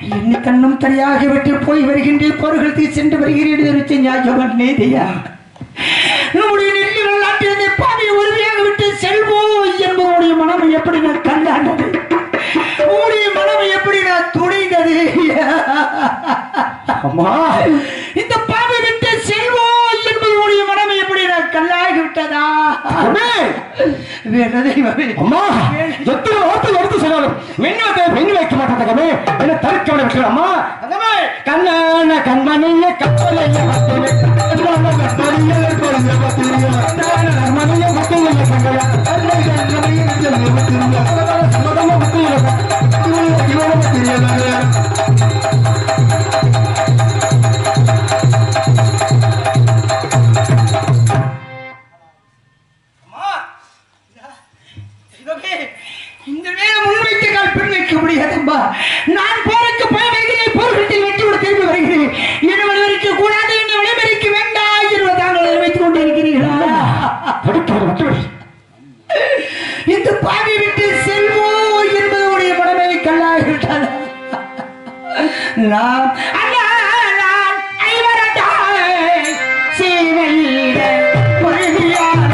என் கண்ணும் தனியாக விட்டு போய் வருகின்றேன் பொருள்களுக்கு சென்று வருகிறேன் என்று ஞாபகம் நேதியா நம்முடைய நெல்லி விளையாட்டிலிருந்து பாவி உறுதியாக விட்டு செல்வோம் என்பவருடைய மனம் எப்படி நான் கண்டாண்டது உங்களுடைய மனம் எப்படி நான் துணிந்தது அம்மா இந்த பாவி விட்டு செல்வோம் என்பவருடைய மனம் எப்படி நான் கல்லாகி விட்டதா அம்மே! வேற தெய்வமே அம்மா எத்தனை வார்த்தை எடுத்து சொன்னாலும் மின்வத்தை பெண் வைக்க மாட்டேன் தங்கமே என்ன தடுக்க விட அம்மா தங்கமே கண்ணான கண்மணிய கப்பலைய மத்தியிலே கண்ணான கண்மணிய கொடிய மத்தியிலே கண்ணான கண்மணிய மத்தியிலே கங்கையா கண்ணை கண்மணிய மத்தியிலே மத்தியிலே கண்ணான சம்மதம மத்தியிலே இவன மத்தியிலே தெய்வமே, இந்த நேரம் முன்வைத்து கால் பெண் வைக்க முடியாதும்பா நான் போருக்கு போய் வருகிறேன் போர்க்களத்தில் வெற்றி விட திரும்பி வருகிறேன் என்ன விளைவிக்க கூடாது என்ன விளைவிக்க வேண்டாம் என்று தாங்கள் வைத்துக் கொண்டிருக்கிறீர்களா தடுக்க விட்டு இந்த பாவி விட்டு செல்வோம் என்பதுடைய மனமே கல்லாகிவிட்டது நான் அண்ணா, நான் ஐவரட்டாய் சீமையிட பொறுமையான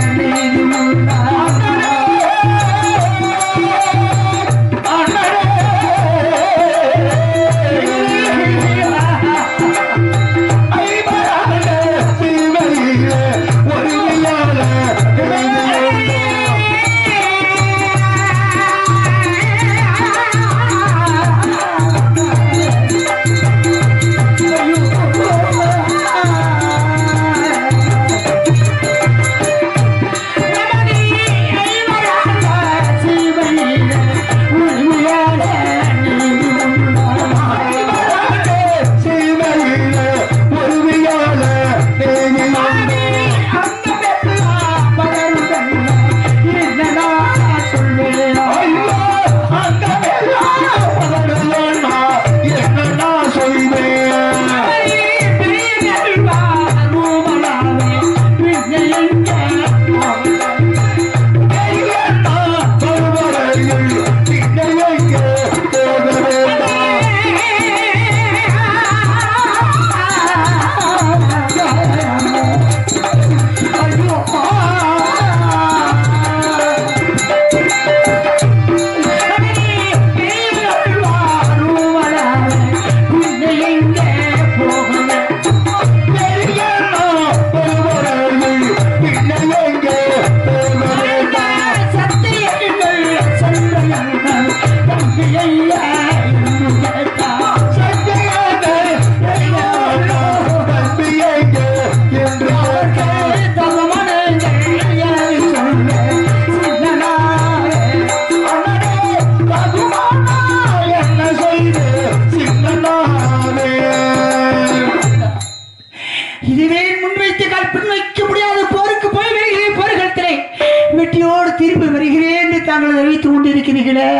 இதுவே முன்வைத்து கால் பின் வைக்க முடியாத போருக்கு போய் வருகிறேன் போர்க்களத்திலே வெற்றியோடு திரும்பி வருகிறேன் என்று தாங்கள் அறிவித்துக் கொண்டிருக்கிறீர்களே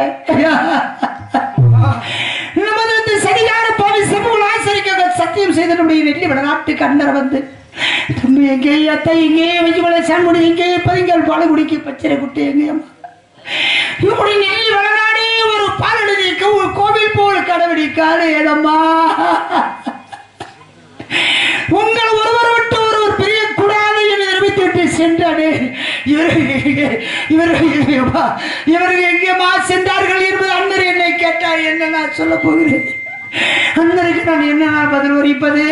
நமது இந்த சரியான பாவி செம்புகள் ஆசிரிக்க சத்தியம் செய்த நம்முடைய நெல்லி வடநாட்டுக்கு அண்ணர் வந்து தம்பி எங்கே அத்தை எங்கே வெஞ்சுமலை சான்முடி எங்கே பதிங்கள் பாலகுடிக்கு பச்சரை குட்டி எங்கே அம்மா இப்படி நெல் வளநாடே ஒரு பாலடிக்க ஒரு கோவில் போல் கடவுடிக்காது ஏதம்மா உங்கள் ஒருவர் விட்டு ஒருவர் பிரியக்கூடாது என்று நிரூபித்து விட்டு சென்றானே இவர்கள் இவர்கள் எங்கேம்மா? இவர்கள் எங்கேமா சென்றார்கள் என்பது அண்ணர் என்னை கேட்டார் என்ன நான் சொல்ல போகிறேன் அண்ணருக்கு நான் என்ன நான் பதில் உரைப்பது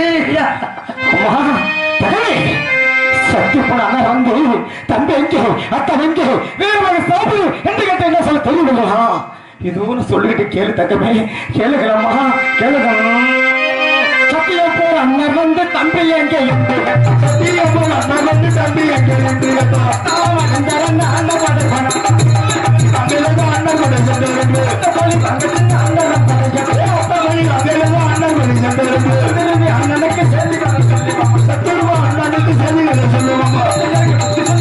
சத்தியப்பட அண்ணன் வந்து தம்பி எங்கே அத்தன் எங்கே வேறு சாப்பிடு என்று கேட்ட என்ன சொல்ல தெரியவில்லையா இதுவும் சொல்லிக்கிட்டு கேளு தக்கமே கேளுங்களம்மா கேளுங்களா சத்தியம் போர் அண்ணன் வந்து தம்பி எங்கே என்று சத்தியம் போர் அண்ணன் வந்து தம்பி எங்கே என்று அவன் அந்த அண்ணன் படுப்பான அங்கிருந்து அண்ணன் படை சென்றிருந்து பங்கத்தின் அண்ணன் படை அங்கிருந்து அண்ணன் படை சென்றிருந்து திரும்பி அண்ணனுக்கு செய்தி சொல்லுவாங்க சத்தியமா அண்ணனுக்கு செய்திகளை சொல்லுவாங்க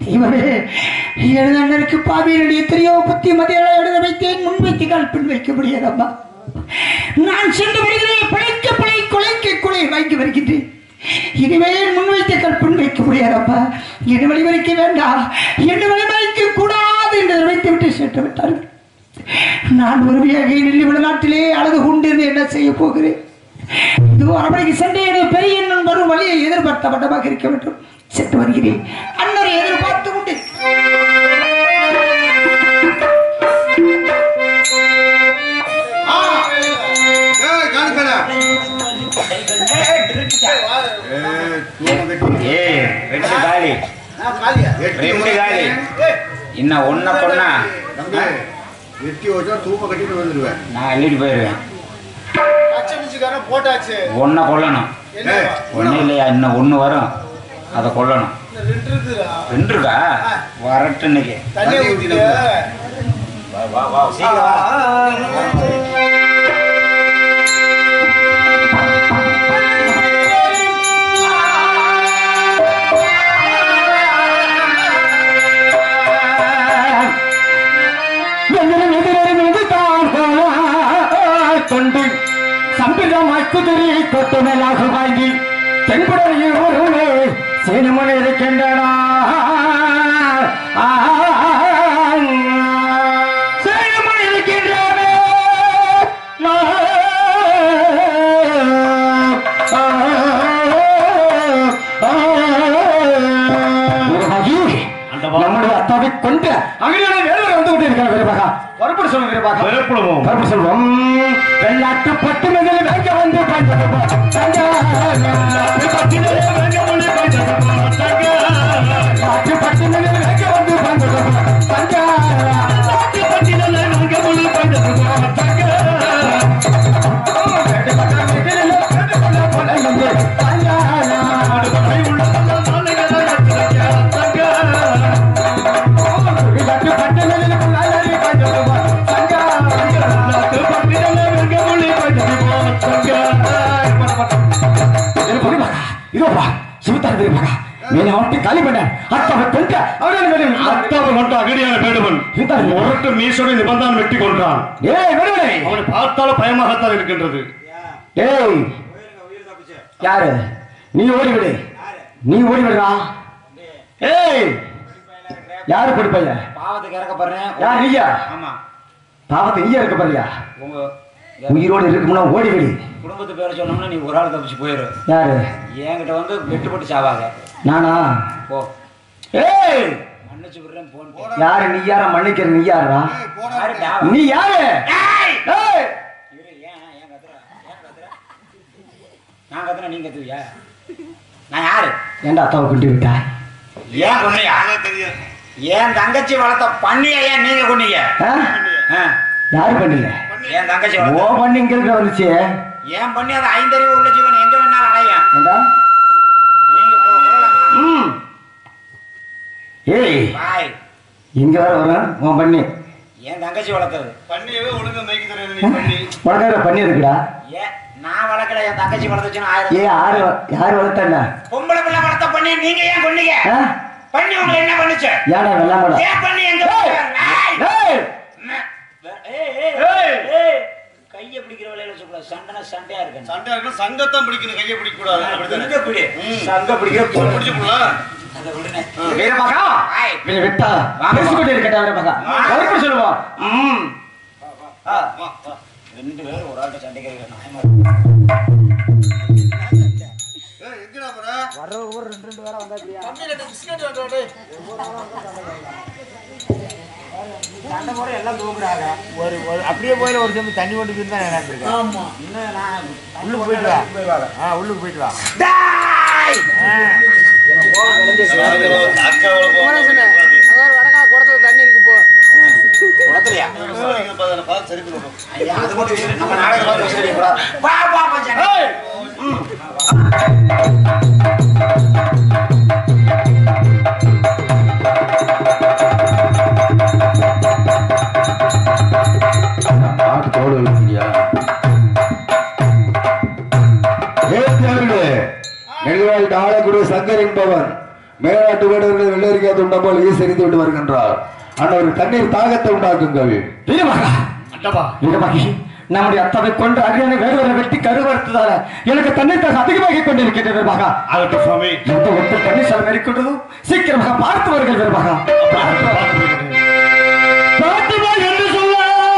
தெய்வமே எழுதண்ணருக்கு பாவியனுடைய எத்தனையோ புத்தி மதிகளை எழுத வைத்தேன் முன் வைத்து கால் பின் வைக்க முடியாதம்மா நான் சென்று வருகிறேன் பிழைக்க பிழை கொலைக்க கொலை வாங்கி வருகின்றேன் இனிமேல் முன் வைத்த கால் பின் வைக்க முடியாதம்மா என் வழி வைக்க வேண்டாம் என் வழி வைக்க கூடாது என்று வைத்து விட்டு சென்று விட்டார்கள் நான் உரிமையாக நெல்லி விளைநாட்டிலே அழகு கொண்டு என்ன செய்ய போகிறேன் இது அரவணைக்கு சென்று எனது பெரிய எண்ணம் வரும் வழியை எதிர்பார்த்த வட்டமாக இருக்க வேண்டும் சென்று வருகிறேன் அன்னரை எதிர்பார்த்து கொண்டு ஏய், காணிக்கடா. ஏய், தூக்கு கட்டி. ஏய் ரெண்டு காலி வெட்டி ரெண்டு காலி ஏய், இன்னும் ஒன்ன கொன்னா தம்பி, வெட்டி வச்சா தூக்க கட்டிட்டு வந்துடுவேன் நான் அள்ளிட்டு போயிடுவேன் போட்டாச்சு ஒன்ன கொல்லணும் ஏய், ஒன்றும் இல்லையா இன்னும் ஒன்று வரும் அதை கொல்லணும் ரெண்டு இருக்குதா ரெண்டு இருக்கா வரட்டு இன்னைக்கு தண்ணி தண்ணி ஊத்திட்டு வா வா சீக்கிரம் வா வெங்கலம் எதிரே மீது தான் கொண்டு சம்பிரமாய் குதிரை தொட்டு மேலாக வாங்கி தென்புடைய ஒருவனே சேனமனை இருக்கின்றனா சேனமனை இருக்கின்றனே நம்முடைய அத்தாவை கொண்டு அங்கேயான வேலையில் வந்து கொண்டு இருக்கிற வீரபாகா மறுபடி சொல்லுங்க வீரபாகா புறப்படுவோம். மறுபடி சொல்வோம் வெள்ளாட்டு பட்டு முதல் வேங்க வந்து பஞ்சது நாட்டு பட்டு முதல் வேங்க வந்து பஞ்சது இதோப்பா சிவத்தார் வீரபாகா மேலே அவட்டு காலி பண்ணேன் அத்தாவை கொண்டு அவரே மேலே அத்தாவை மட்டும் அகடியான வேடுவன் இதுதான் முரட்டு மீசோடு நிபந்தான் வெட்டி கொன்றான் ஏய் விடுவிடை அவனை பார்த்தாலும் பயமாகத்தான் இருக்கின்றது ஏய் யாரு நீ ஓடிவிடு நீ ஓடிவிடுறா ஏய் யாரு கொடுப்பைய பாவத்துக்கு இறக்கப்படுறேன் யார் நீயா ஆமா பாவத்தை நீயா இருக்க பாரியா உங்க உயிரோடு இருக்கும்னா ஓடிவிடு குடும்பத்து பேரை சொன்னோம்னா நீ ஒரு ஆள் தப்பிச்சு போயிரு யாரு என்கிட்ட வந்து வெட்டுப்பட்டு சாவாங்க நானா போ ஏய் மன்னிச்சு விடுறேன் போன் யாரு நீ யார மன்னிக்கிற நீ யாரா ஏய், போடா. யாருடா நீ யாரு ஏய் இரு, ஏன் ஏன் கத்துற ஏன் கத்துற நான் கத்துறேன் நீ கத்துவியா நான் யாரு ஏன்டா அத்தாவை கொண்டு விட்டா ஏன் கொன்னையா அதான் தெரியும். என் தங்கச்சி வளர்த்த பண்ணிய ஏன் நீங்க கொன்னீங்க ஆ? ஆ, யாரு பண்ணீங்க என் தங்கச்சி ஓ வளர்த்த பண்ணிங்கிறது வந்துச்சு ஏன் பண்ணி அது ஐந்தறிவு உள்ள ஜீவன் எங்க வேணாலும் அலையும் ஏண்டா நீங்க போ- போகலாமா? ம் ஏய் பாய் இங்க வர வரும் உன் பண்ணி என் தங்கச்சி வளர்த்தது பண்ணியவே ஒழுங்கா மேய்க்க தெரியாது நீ பண்ணி. உனக்காக பண்ணி இருக்குடா ஏன் நான் வளர்க்கல என் தங்கச்சி வளர்த்துச்சுன்னு ஆயிரம் ஏ யாரு யாரு வளர்த்தா பொம்பளை பிள்ளை வளர்த்த பண்ணி நீங்க ஏன் கொன்னீங்க ஆ? பண்ணி உங்களை என்ன பண்ணுச்சு ஏடா வெள்ளாமடா ஏன் பண்ணி எங்க ஏய்! ஏய்! ஏய்! ஏய், ஏய், ஏய். கையை பிடிக்கிற வேலையில சொல்லக்கூடாது சண்டைனா சண்டையா இருக்கு சண்டை இருக்கணும், சங்கத்தான் பிடிக்கணும் கையை பிடிக்க கூடாது அப்படித்தானே? இங்க பிடி ம். சங்க பிடிக்கிற பொண்ணு பிடிச்சு போடலாம். அதை விடுனே வீரமகா ஆய். இவனை விட்டா வாங்க, பேசிக்கொண்டே இருக்கட்டா வீரமகா வா. மறுபடியும் சொல்லுவான் ம் ரெண்டு பேரும் ஒரு ஆள்கிட்ட சண்டைக்கு இருக்கிற நாயமா இருக்கு. ஏய், எங்கடா போற? சண்டை போட எல்லாம் தூங்குறாங்க ஒரு ஒரு அப்படியே போயில ஒரு செம்பு தண்ணி கொண்டு போய் தான் நினைச்சிருக்கேன் இன்னும் நான் உள்ளுக்கு போயிட்டு வா ஆ உள்ளுக்கு போயிட்டு வா டேய்! ஆ. அக்கா அவ்வளவு போகாது. குளத்துலயா? நீங்க பாத்து, பார்த்து சரி பண்ணுவோம். ஐயா, அது மட்டும் இல்லை. நம்ம நாடகம் பார்த்து சரி கூடாது. வா, வா, வா, சண்டை. நெடுவாழ்த்து ஆளக்கூடிய சங்கர் என்பவன் மேலாட்டு வேடர்கள் வெள்ளரிக்காது உண்ட போல் ஈசரித்து விட்டு வருகின்றார் அண்ணவர் தண்ணீர் தாகத்தை உண்டாக்குங்கள் வீரமகா அட்டவா வீரமகி நம்முடைய அத்தாவை கொண்டு அரியணை வேடுவரை வெட்டி கருவறுத்ததால எனக்கு தண்ணீர் தாக அதிகமாகி கொண்டிருக்கின்ற வீரமகா ஆகட்டும் சுவாமி எந்த ஒருத்தர் தண்ணீர் சாலை மேற்கொண்டதோ சீக்கிரமாக பார்த்து வருங்கள் வீரமகா பார்த்து வருகிறேன். பார்த்துவா என்று சொல்ல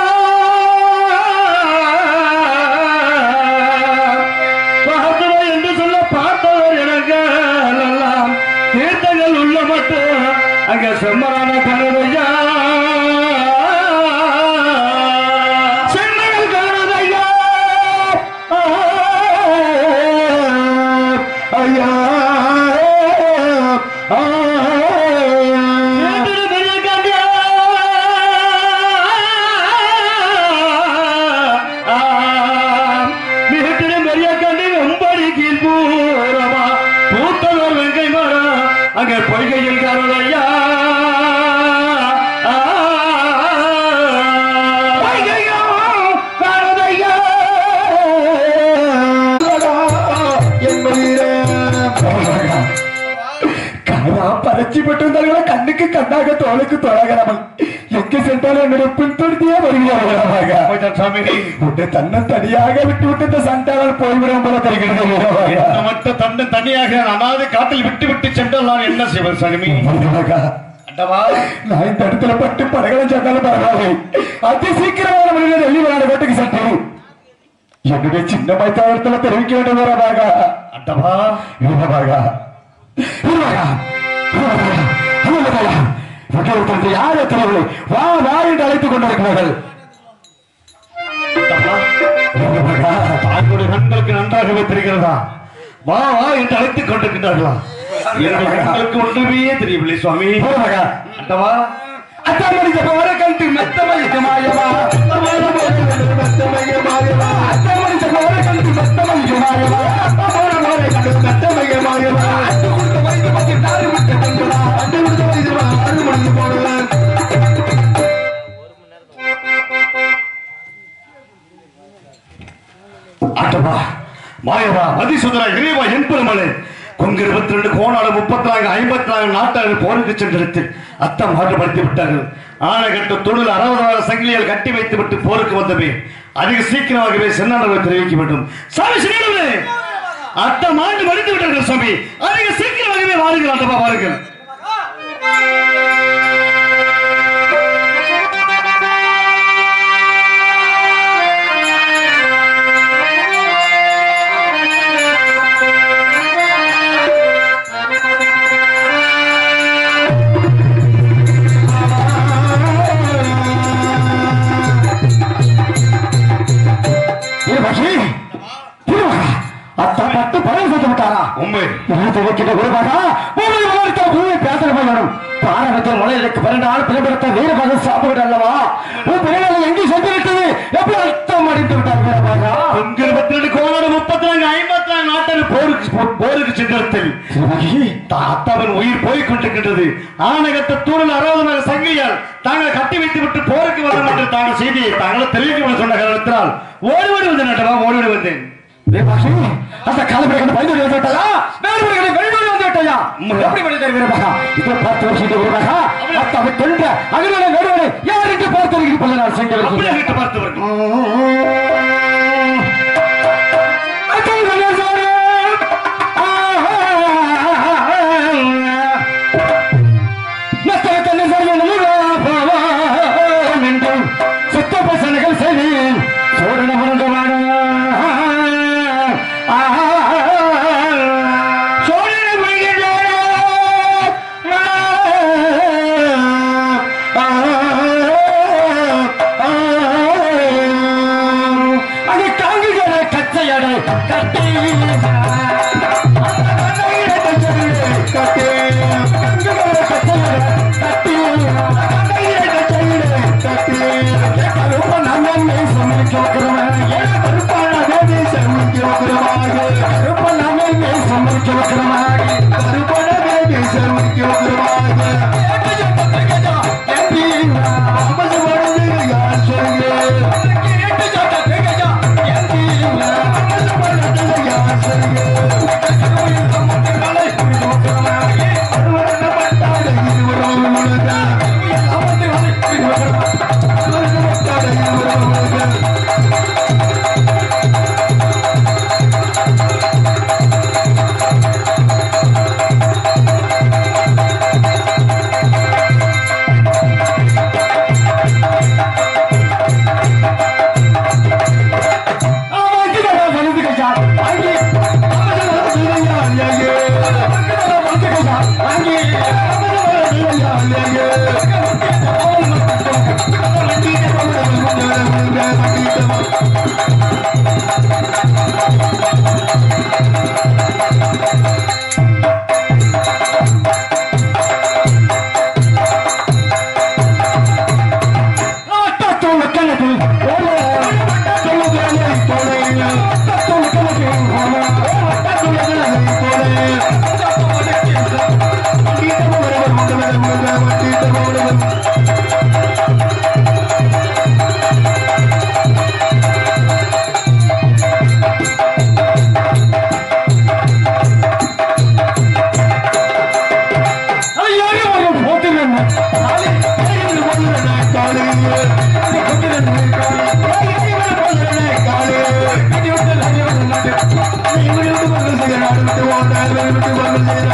பார்த்துவா என்று சொல்ல பார்த்தவர் எனக்கு எல்லாம் தீர்த்தங்கள் உள்ள மட்டும் அங்க செம்மரான கருதையா செம்மரல் கருதையா ஐயா ஏந்திரு பெரிய கண்ணியா. ஆம், மிகத்திலும் பெரிய கண்டி வெம்படி கீழ்பூரமா பூத்தவர் வெங்கை மரம் அங்க பொய்கையில் கருதையா காதா பறச்சி பட்டிருந்தார்களா கண்ணுக்கு கண்ணாக தோளுக்கு தோழகரமல் எங்க சென்றாலும் என்னுடைய பின்தொடர்த்தியே வருகிறார்கள் சாமி உன்னை தன்னை தனியாக விட்டு விட்டு இந்த சண்டாளர் போய்விடும் போல தெரிகிறது என்ன மட்டும் தன்னை தனியாக அனாது காட்டில் விட்டு விட்டு சென்றால் நான் என்ன செய்வது சாமி அண்டவா நான் இந்த இடத்துல பட்டு படகளும் சொன்னாலும் பரவாயில்லை அதி சீக்கிரமான மனிதர் வெளி விளையாட வீட்டுக்கு சென்று என்னுடைய சின்ன மைத்தாவரத்துல தெரிவிக்க வேண்டும் வீரமாக அண்டவா வீரமாக வீரமாக வீரமாக யாரை தெரியவில்லை வா வா என்று அழைத்துக் கொண்டிருக்கிறார்கள் அண்டவா வீரமாக தாங்களுடைய கண்களுக்கு நன்றாகவே தெரிகிறதா வா வா என்று அழைத்துக் கொண்டிருக்கின்றார்களா என்னுடைய கண்களுக்கு ஒன்றுமே தெரியவில்லை சுவாமி வீரமாக அண்டவா அத்தமணிக்கு போற கண்டு மெத்தமைக்கு மாயமா மெத்தமைக்கு மாயமா அத்தமணிக்கு போற கண்டு மெத்தமைக்கு மாயமா போற போற கண்டு மெத்தமைக்கு மாயமா அட்டு கொடுத்த வயது பத்தி தாரி விட்டு கொண்டுடா அட்டு கொடுத்த வயது ஆறு மணிக்கு போடுவேன் ஆட்டவா மாயவா மதிசுதரா இறைவா என் பெருமளே கொங்கு இருபத்தி ரெண்டு கோணாடு முப்பத்தி நான்கு ஐம்பத்தி நான்கு நாட்டாளர் போருக்கு சென்றிடத்தில் அத்தம் மாட்டுப்படுத்தி விட்டார்கள் ஆணைகட்டு தொழில் அறுபதாயிரம் சங்கிலியால் கட்டி வைத்து விட்டு போருக்கு வந்தவே அதிக சீக்கிரமாகவே சென்னாண்டவை தெரிவிக்க வேண்டும் சாமி சிறியவர்களே அத்தம் ஆண்டு மடித்து விட்டார்கள் சாமி அதிக சீக்கிரமாகவே வாருங்கள் ஆட்டவா வாருங்கள் இருமகி இருமகா அத்தா பட்டு பழைய சேர்த்து விட்டாரா உண்மை நான் வைக்கின்ற குருபாக பூமி வளர்த்த பூமி பேச வேணும் பாரகத்தில் முளையிலுக்கு பன்னெண்டு ஆள் பிறப்பிடத்த வீரபாக சாப்பிட அல்லவா உன் பிள்ளைகள் எங்கே சென்று விட்டது எப்படி அர்த்தம் அடித்து விட்டார் வீரபாகா கொங்கு இருபத்தி ரெண்டு கோணாடு முப்பத்தி நான்கு ஐம்பத்தி நான்கு நாட்டாளர் போருக்கு போருக்கு சென்றிடத்தில் சிவகி தாத்தாவின் உயிர் போய்க் கொண்டிருக்கின்றது ஆனகத்த தூணில் அறுபது சங்கிலியால் தாங்கள் கட்டி வைத்து விட்டு போருக்கு வந்தோம் என்று தாங்கள் செய்தியை தாங்கள் தெரிவிக்க சொன்ன காரணத்தினால் ஓடி ஓடி வந்தேன் நட்டவா ஓடி ஓடி வந்தேன் வீரபாகி அந்த காலப்பிரகனை பயந்து வந்து விட்டாயா வேறுபடுகளை வெளிநோடி வந்து விட்டாயா எப்படி மனிதர் வீரபாகா இதை பார்த்து வருஷம் வீரபாகா அத்தாவை கொன்ற அகிலனை வேறுவனை யார் என்று பார்த்து வருகிறீர்கள் நான் அப்படியே செஞ்சவர் வீட்டு பார்த்தவர்கள் ஆ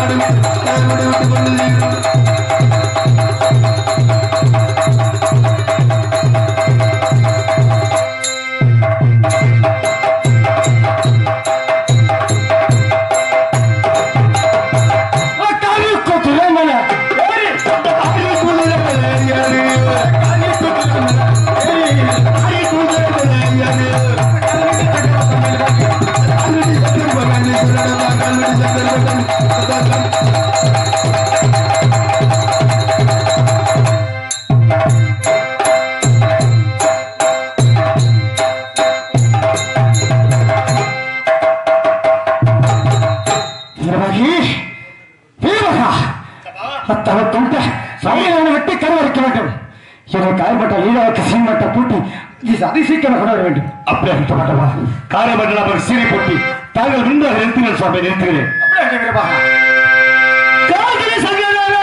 வீரவாகி வீரவகா அத்தவ கொண்ட சமையலை வெட்டி கருவறுக்க வேண்டும் எனக்கு காயப்பட்ட லீலாவுக்கு சீமட்ட பூட்டி இது அதிசீக்கிரம் கொண்டு வர வேண்டும் அப்படியே மாட்டவா காரியமற்ற நபர் சீரை போட்டி தாங்கள் விருந்தாக நிறுத்துங்கள் சுவாமி நிறுத்துகிறேன் அப்படியே வீரவாகா காகித சங்கரா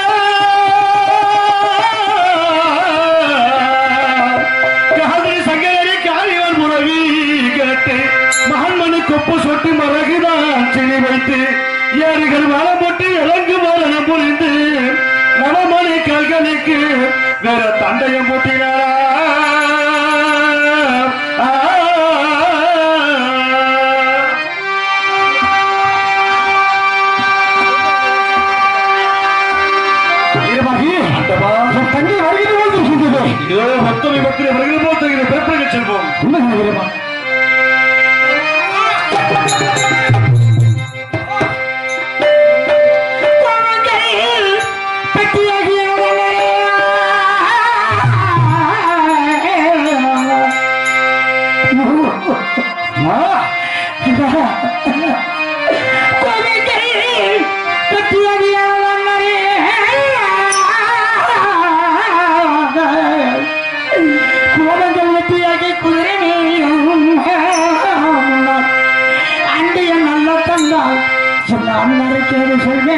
காகித சங்கரே காரியவன் முறவி கேட்டு மகன்மணி கொப்பு சொட்டு மறகுதான் செடி வைத்து ஏறுகள் வளம் போட்டு இறங்கு மரணம் புரிந்து நவமணி கல்கனுக்கு வேற தண்டையம் போட்டினாரா வீரவாகி என் தங்கை வருகிற போது இருக்கின்றது இதோ மொத்த விபத்தில் வருகிற போது தெரிகிற பிறப்பிற்கு செல்வோம் உண்மைதான் வீரமா கோபங்கள் வெற்றியாகி குதிரை மேலும் அண்டைய நல்ல தந்தால் சொல்லாமல் மறைக்கிறது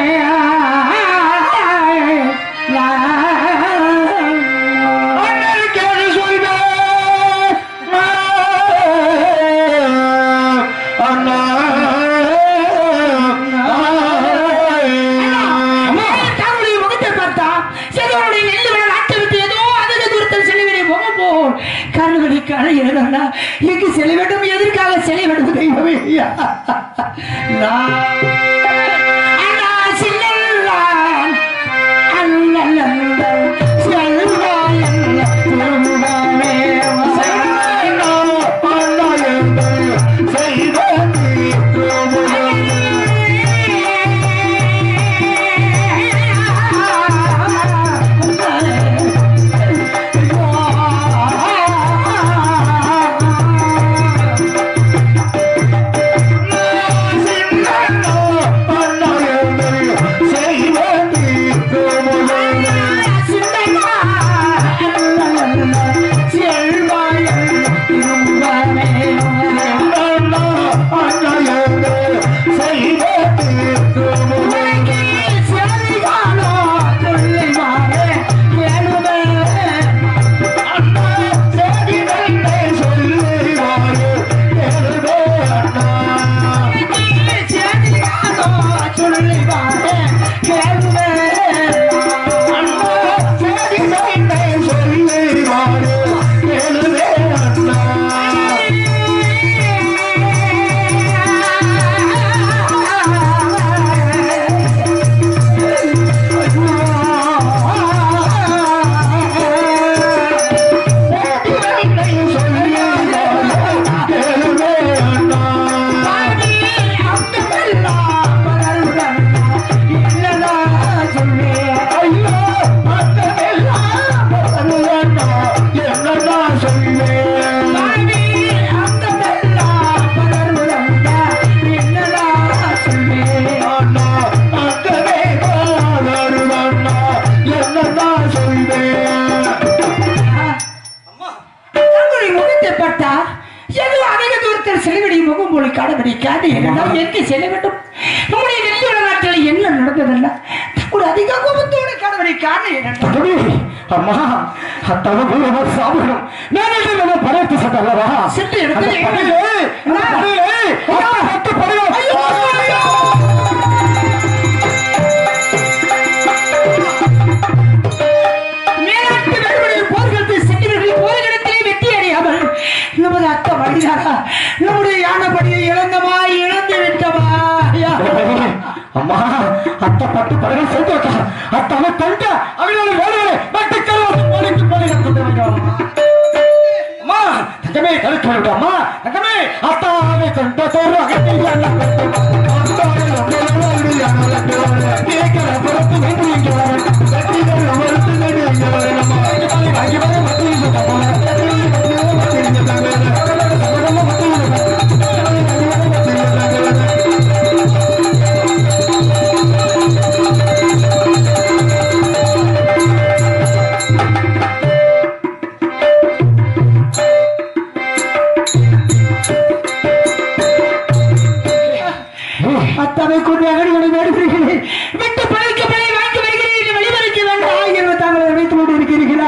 தன்னுடைய முகத்தை பார்த்தா சிறுவனுடைய நெல்லு விட நாட்டை விட்டு ஏதோ அதிக தூரத்தில் செலவினை முகம் போல் கண்ணுகளை கழையிறதா எங்கு செல்ல வேண்டும் எதற்காக செல்ல வேண்டும் தெய்வமே ஐயா நான் அண்ணா சின்னல்லான் அண்ணன் செல்வாய் திருமுகமே தங்களுடைய முகத்தை பார்த்தால் ஏதோ அதிக தூரத்தில் செலவிடி முகம் போல காணப்படுகிறது என்னென்னால் எங்கே செல்ல வேண்டும் நம்முடைய நெல்லியோட நாட்டில் என்ன நடந்ததல்ல தங்களுடைய அதிக கோபத்தோடு காணப்படி காரணம் என்ன தம்பி அம்மா அத்தவ வீரமா சாப்பிடணும் நான் என்ன நம்ம படைத்து சட்டல்லவா சென்று எடுத்து அந்த படையிலே, அந்த படையிலே, அந்த பத்து படையா- ஐயோ, ஐயோ! அம்மா அத்தை பட்டு படகு சேர்த்து வைக்க அத்தாவை கண்ட அவளோட வேலைகளை பட்டு கருவாசி போலிக்கு போலி கொண்டு வைக்க அம்மா தங்கமே கழுத்து விடு அம்மா தங்கமே அத்தாவை கொண்ட சோறு அகத்தில் கேட்கிற பொறுத்து வேண்டி இங்கே வர கட்டிகள் மறுத்து வேண்டி இங்கே வரணுமா வாங்கி வர அத்தனை கொண்டு அகடிகளை வேடுகிறேன் விட்டு பழைக்க பழைய வாங்கி வருகிறேன் வெளிவரைக்க வேண்டாம் என்று தாங்கள் வைத்துக் கொண்டிருக்கிறீர்களா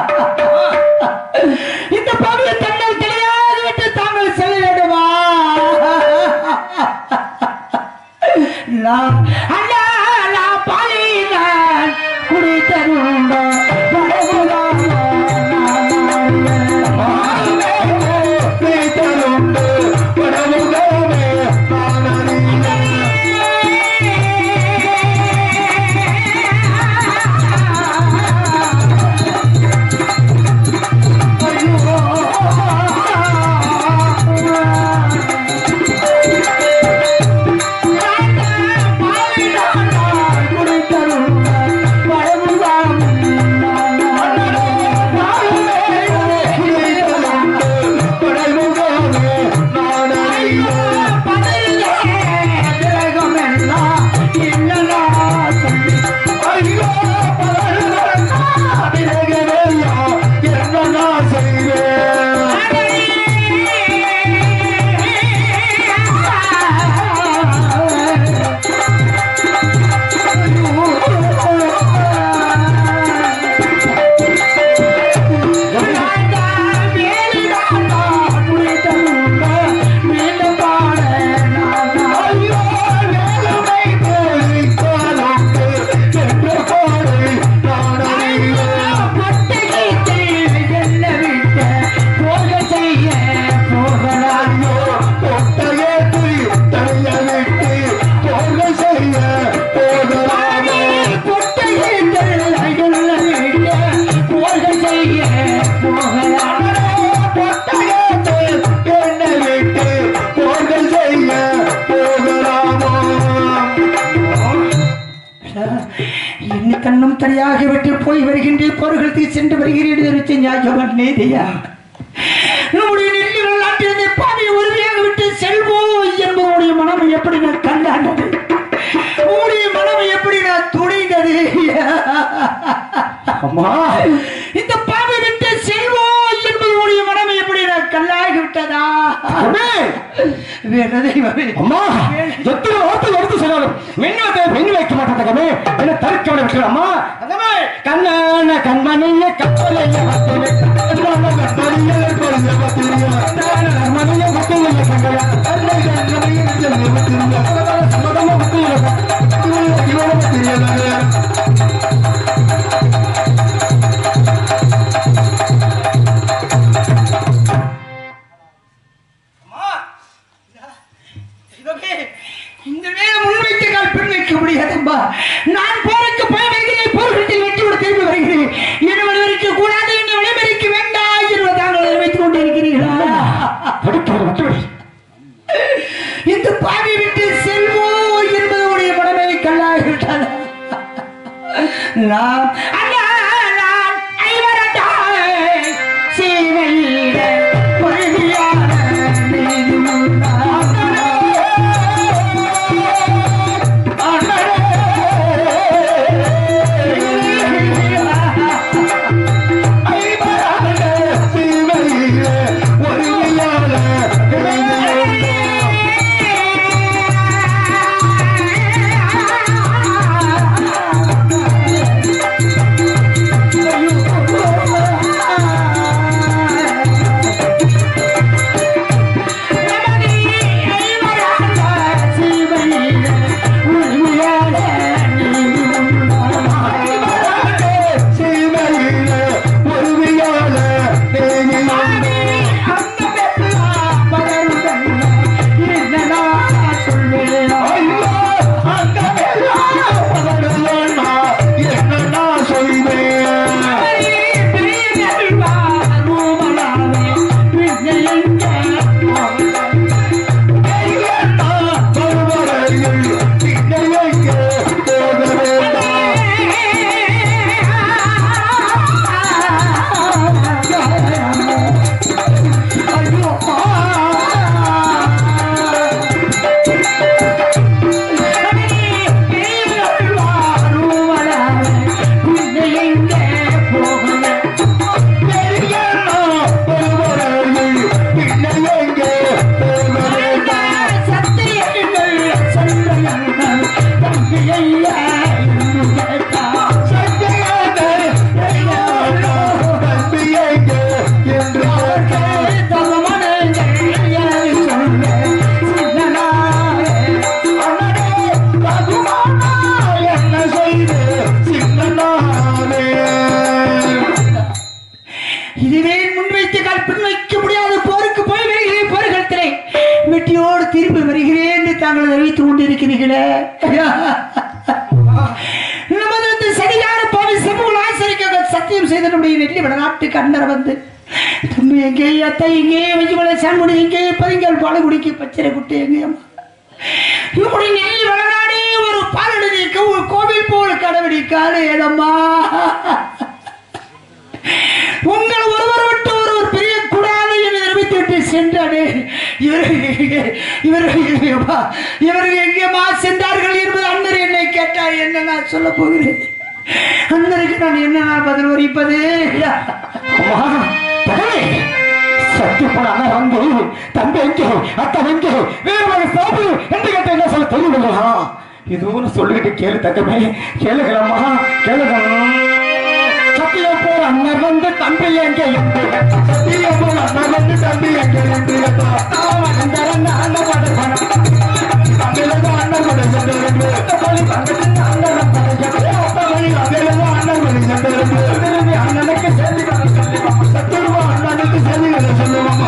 இந்த பாவிய தன்னால் தெரியாது விட்டு தாங்கள் செல்ல வேண்டுமா நான் அண்ணா நான் பாலை நான் குடித்தருண்டோ என்ன கண்ணும் தனியாக விட்டு போய் வருகின்றேன் பொருள்களுக்கு சென்று வருகிறேன் என்று ஞாபகம் நீதியா நம்முடைய நெல்லிகள் நாட்டிலிருந்து பாதையை உறுதியாக விட்டு செல்வோம் என்பவருடைய மனம் எப்படி நான் கண்டாண்டது உங்களுடைய மனம் எப்படி நான் துணிந்தது அம்மா இந்த பாவை விட்டு செல்வோம் என்பவருடைய மனம் எப்படி நான் கல்லாகி விட்டதா அம்மே! வேற தெய்வமே அம்மா எத்தனை வார்த்தை எடுத்து சொன்னாலும் மின்னத்தை பெண் வைக்க மாட்டேன் தங்கமே என்ன தடுக்க விட விட்டு அம்மா தங்கமே கண்ணான கண்மணிய கப்பலைய பத்தினே கண்ணான கண்மணிய கொலைய பத்தினே கண்ணான கண்மணிய பத்தினே கங்கயா கண்ணான கண்மணிய பத்தினே பத்தினே சமதம பத்தினே இவன பத்தினே இதோகே, இந்த நேரம் முன்வைத்த கால் பின் வைக்க முடியாதம்மா நான் போருக்கு போய் வருகிறேன் போர்க்களத்தில் வெற்றி விட திரும்பி வருகிறேன் என்ன விளைவிக்க கூடாது என்ன விளைவிக்க வேண்டாம் என்று தாங்கள் வைத்துக் கொண்டிருக்கிறீர்களா தடுக்க விட விட்டு விடு. இந்த பாவி விட்டு செல்வோம் என்பதுடைய மனமே கல்லாகிவிட்டது நாம் அண்ணா, நான் ஐவரட்டாய் சீவையிட பொறுமையான செய்த நம்முடைய நெல்லி வடநாட்டு கண்ணரை வந்து தம்பி எங்கே அத்தை எங்கே வெஜிமலை சான்முடி எங்கே பதிங்கள் பாலகுடிக்கு பச்சரை குட்டி எங்கே அம்மா இப்படி நெல்லி வடநாடே ஒரு பாலடிக்க ஒரு கோவில் போல் கடவுடிக்காது ஏதம்மா உங்கள் ஒருவர் விட்டு ஒருவர் பிரியக்கூடாது என்று நிரூபித்து விட்டு சென்றானே இவர்கள் இவர்கள் எங்கேம்மா இவர்கள் எங்கேம்மா சென்றார்கள் என்பது அண்ணர் என்னை கேட்டால் என்ன நான் சொல்ல போகிறேன் அண்ணருக்கு நான் என்ன நான் பதில் வரிப்பது அம்மா தகவே சத்தியப்பட அண்ணன் வந்து தம்பி எங்கே அத்தன் எங்கே வேறு வகை சாப்பிடு என்று கேட்ட என்ன சொல்ல தெரியவில்லையா இதுவும் சொல்லிக்கிட்டு கேளு தக்கமே கேளுகளம்மா கேளுகள் சத்தியம் போர் அண்ணன் வந்து தம்பி எங்கே என்று சத்தியம் போர் அண்ணன் வந்து தம்பி எங்கே என்று கேட்டான். அண்ணன் அண்ணன் படைப்பான அங்கிருந்து அண்ணன் கொண்டு சென்றிருந்து தக்காளி பக்கத்தில் அண்ணன் படைக்க தக்காளி அங்கிருந்து அண்ணன் கொண்டு சென்றிருந்து திரும்பி அண்ணனுக்கு செய்தி கதை சொல்லுவாங்க சத்துருவா அண்ணனுக்கு செய்தி கதை சொல்லுவாங்க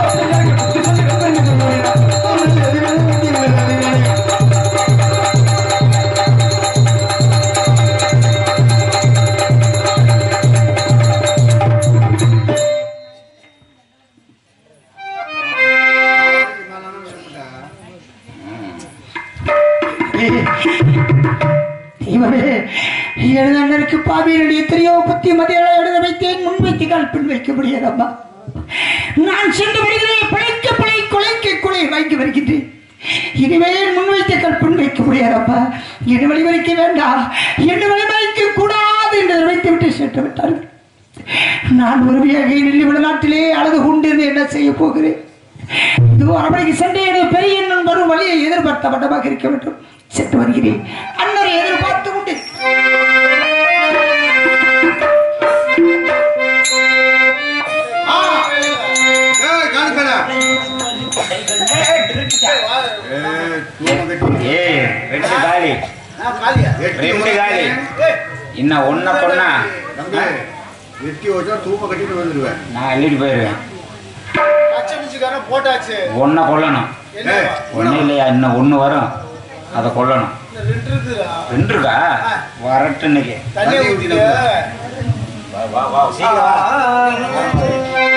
இவரே எனது அண்ணனுக்கு பாவியனுடைய எத்தனையோ புத்தி மதியால எழுத வைத்தேன் முன்வைத்து கால் பின் வைக்க முடியாதம்மா நான் சென்று வருகிறேன் பிழைக்க பிழை கொலைக்க கொலை வாங்கி வருகின்றேன் இனிமேல் முன்வைத்த கால் பின் வைக்க முடியாதப்பா என்ன வழி வைக்க வேண்டாம் என்ன வழி வைக்க கூடாது என்று வைத்து விட்டு சென்று விட்டார்கள் நான் உரிமையாக நெல்லி நாட்டிலே அழகு கொண்டு இருந்து என்ன செய்ய போகிறேன் இது அரமனைக்கு சென்று எனது பெரிய அண்ணன் வரும் வழியை எதிர்பார்த்த வட்டமாக இருக்க வேண்டும் சென்று வருகிறேன் அண்ணனை எதிர்பார்த்து கொண்டு ஏய் காலிக்கடா ஏய் தூம கட்டி ஏய் ரெண்டு காலி எட்டி ரெண்டு உதைச்சு- காலி இன்னும் ஒன்ன கொன்னா தம்பி எட்டி வச்சா தூம கட்டிட்டு வந்துடுவேன் நான் அள்ளிட்டு போயிடுவேன் போட்டாச்சு ஒன்றை கொல்லணும் ஏய் ஒன்றும் இல்லையா இன்னும் ஒன்று வரும் அதை கொல்லணும் ரெண்டு இருக்குதா ரெண்டு இருக்கா வரட்டு இன்னைக்கு தண்ணி தண்ணி ஊத்திட்டு ஊத்திட்டு. வா வா வா சீக்கிரம் வா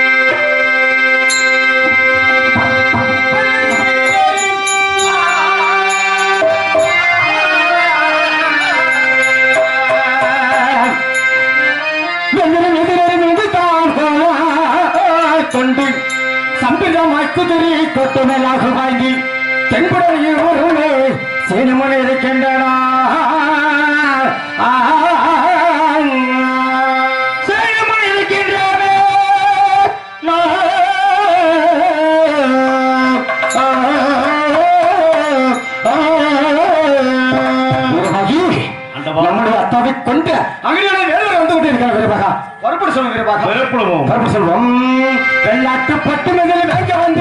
வெண்ணிலும் எதிரும் இதுதான் கொண்டு சம்பிரமாய் குதிரை கொட்டு மேலாக வாங்கி தென்புடைய ஒருவனே சேனமனை இருக்கின்றனா சேனமனை இருக்கின்றனே நம்முடைய அத்தாவை கொண்டு அங்கடியான வேலையில் வந்து கொண்டு இருக்கிற வீரபாகா வரப்பட சொல்லுங்க வீரபாகா புறப்படுவோம் வரப்பட சொல்லுவோம் வெள்ளாட்டு பட்டு முதலில் வேங்க வந்து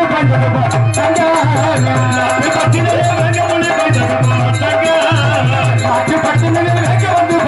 பாட்டு பட்டு முதலில் வேங்க வந்து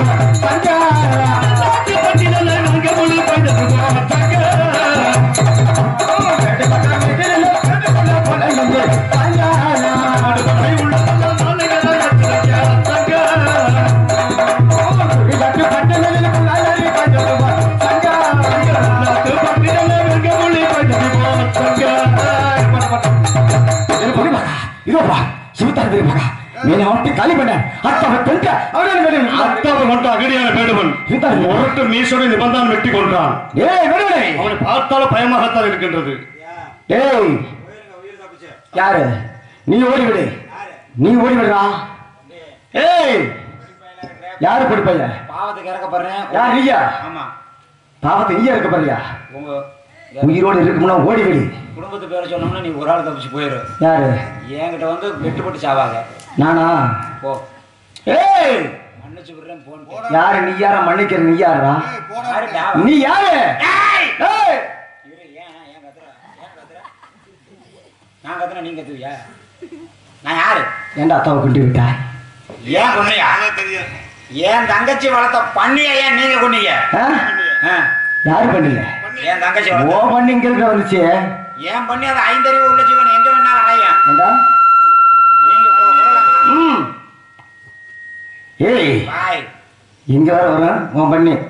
இதோப்பா சிவத்தார் வீரபாகா நீங்க மட்டும் காலி பண்ண அத்தாவை கொண்டு அவரே அத்தாவை மட்டும் அகடியான வேடுவன் சிவத்தார் முரட்டு மீசோடு நிபந்தான் வெட்டி கொண்டான் ஏய் விடுதலை அவனை பார்த்தாலும் பயமாகத்தான் இருக்கின்றது டேய் யாரு நீ ஓடி விடு நீ ஓடி விடுறா ஏய் யாரு கொடுப்பைய பாவத்துக்கு இறக்க பாருங்க யார் நீயா ஆமா பாவத்தை நீயா இருக்க பாரியா உங்க உயிரோடு இருக்கும்னா ஓடி விடு குடும்பத்து பேரை சொன்னோம்னா நீ ஒரு ஆள் தப்பிச்சு போயிரு யாரு என்கிட்ட வந்து வெட்டு போட்டு சாவாங்க நானா போ ஏய் மன்னிச்சு விடுறேன் போன் யாரு நீ யாரா மன்னிக்கிற நீ யாரா ஏய் போடா யாருடா நீ யாரு ஏய் இவரு ஏன் ஏன் கத்துற ஏன் கத்துற நான் கத்துறேன் நீ கத்துவியா நான் யாரு ஏன்டா அத்தாவை கொண்டு விட்டா ஏன் கொன்னையா தெரியும் என் தங்கச்சி வளர்த்த பண்ணிய ஏன் நீங்க கொன்னீங்க ஆ? ஆ, யாரு பண்ணீங்க என் தங்கச்சி ஓ வளர்த்த பண்ணிங்கிறது வந்துச்சு ஏன் பண்ணி அது ஐந்தறிவு உள்ள ஜீவன் எங்க வேணாலும் அலையும் ஏண்டா நீங்க போ- போகலாமா? ம் ஏய் பாய் இங்க வர வரேன் உன் பண்ணி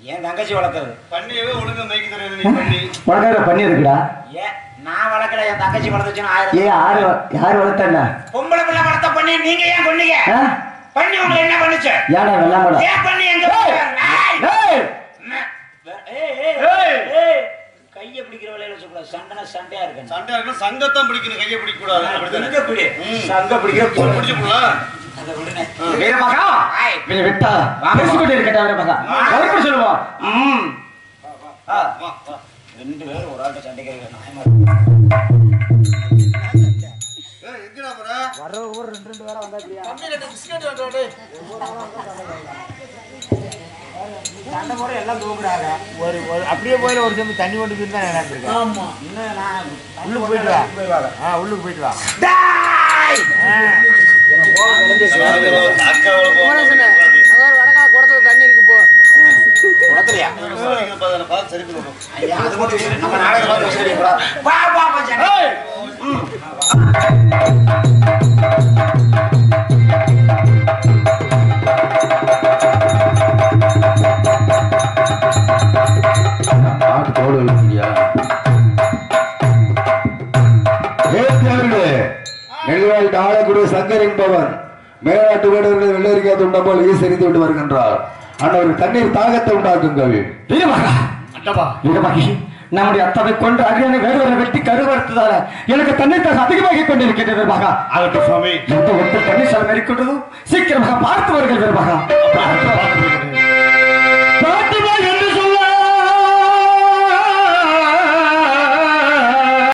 என் தங்கச்சி வளர்க்கறது பண்ணியவே ஒழுங்கா மேய்க்க தெரியாது நீ பண்ணி உனக்காக பண்ணி இருக்குடா ஏன் நான் வளர்க்கல என் தங்கச்சி வளர்த்துச்சுன்னு ஆயிரம் ஏ யாரு யாரு வளர்த்தா பொம்பளை பிள்ளை வளர்த்த பண்ணி நீங்க ஏன் கொன்னீங்க ஆ? பண்ணி உங்களை என்ன பண்ணுச்சு ஏடா வெள்ளாமடா ஏன் பண்ணி எங்க ஏய்! ஏய் ஏய், ஏய், ஏய், ஏய். கையை பிடிக்கிற வேலையில சொல்லக்கூடாது சண்டைனா சண்டையா இருக்கு சண்டை இருக்கணும் சங்கத்தான் பிடிக்கணும் கையை பிடிக்க கூடாது அப்படித்தானே எங்க பிடி ம். சங்க பிடிக்கிற பொண்ணு. பிடிச்சு போடலாம் அதை விடுனே. வீரமகா ஆய். இவனை விட்டா வா, வா. பேசிக்கிட்டே இருக்கட்டா வீரமகா வழக்கு சொல்லுவான் ம் ஆ. ரெண்டு பேரும் ஒரு ஆள்கிட்ட சண்டைக்கு இருக்க நாயமா இருக்கு. ஏய், எங்கடா போற சண்டை போட எல்லாம் தூங்குறாங்க ஒரு ஒரு அப்படியே போயில ஒரு செம்பு தண்ணி கொண்டு போயிருந்தா நல்லா இருந்திருக்கேன் ஆமா இன்னும் நான் உள்ளுக்கு போயிட்டு வா போய் வாங்க. ஆ உள்ளுக்கு போயிட்டு வா டேய்! ஆ. அக்கா குளத்துலயா? பார்த்து சரி பண்ணுவோம் ஐயா, அது மட்டும் இல்லை. நம்ம நாடகம் பார்த்து வச்சிருக்கீங்க கூட. வா, வா, வா, சண்டை. நாட்டு தோடு இல்லையா நெல்வாய்க்கு ஆளக்கூடிய சங்கர் என்பவன் மேலாட்டு வீரர்களை வெள்ளரிக்கா துண்டம் போல் ஈசரித்து விட்டு வருகின்றார் அண்ணவர் தண்ணீர் தாகத்தை உண்டாக்குங்கள் வீரமகா அட்டப்பா வீரமகி நம்முடைய அத்தாவை கொண்டு அரியணை வேடுவரை வெட்டி கருவறுத்ததால எனக்கு தண்ணீர் தாக அதிகமாகி கொண்டிருக்கிறது வீரமகா ஆகட்டும் சுவாமி எந்த ஒருத்தர் தண்ணீர் செலவு மேற்கொண்டதோ சீக்கிரமாக பார்த்து வருங்கள் வீரமகா பார்த்து பார்த்து